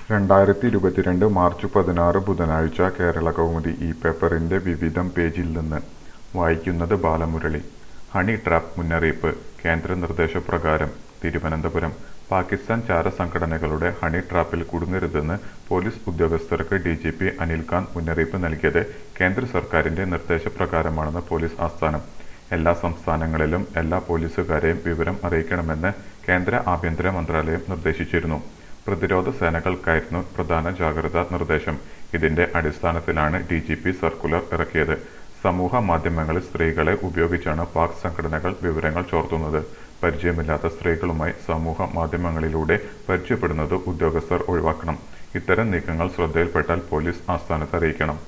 രണ്ടായിരത്തി ഇരുപത്തിരണ്ട് മാർച്ച് പതിനാറ് ബുധനാഴ്ച കേരള കൗമുദി ഈ പേപ്പറിന്റെ വിവിധം പേജിൽ നിന്ന് വായിക്കുന്നത് ബാലമുരളി ഹണി ട്രാപ്പ് മുന്നറിയിപ്പ് കേന്ദ്ര നിർദ്ദേശപ്രകാരം തിരുവനന്തപുരം പാകിസ്ഥാൻ ചാരസംഘടനകളുടെ ഹണി ട്രാപ്പിൽ കുടുങ്ങരുതെന്ന് പോലീസ് ഉദ്യോഗസ്ഥർക്ക് ഡി ജി പി അനിൽകാന്ത് മുന്നറിയിപ്പ് നൽകിയത് കേന്ദ്ര സർക്കാരിന്റെ നിർദ്ദേശപ്രകാരമാണെന്ന് പോലീസ് ആസ്ഥാനം എല്ലാ സംസ്ഥാനങ്ങളിലും എല്ലാ പോലീസുകാരെയും വിവരം അറിയിക്കണമെന്ന് കേന്ദ്ര ആഭ്യന്തര മന്ത്രാലയം നിർദ്ദേശിച്ചിരുന്നു പ്രതിരോധ സേനകൾക്കായിരുന്നു പ്രധാന ജാഗ്രതാ നിർദ്ദേശം ഇതിന്റെ അടിസ്ഥാനത്തിലാണ് ഡി ജി പി സർക്കുലർ ഇറക്കിയത് സമൂഹ മാധ്യമങ്ങളിൽ സ്ത്രീകളെ ഉപയോഗിച്ചാണ് പാക് സംഘടനകൾ വിവരങ്ങൾ ചോർത്തുന്നത് പരിചയമില്ലാത്ത സ്ത്രീകളുമായി സമൂഹ മാധ്യമങ്ങളിലൂടെ പരിചയപ്പെടുന്നത് ഉദ്യോഗസ്ഥർ ഒഴിവാക്കണം ഇത്തരം നീക്കങ്ങൾ ശ്രദ്ധയിൽപ്പെട്ടാൽ പോലീസ് ആസ്ഥാനത്ത് അറിയിക്കണം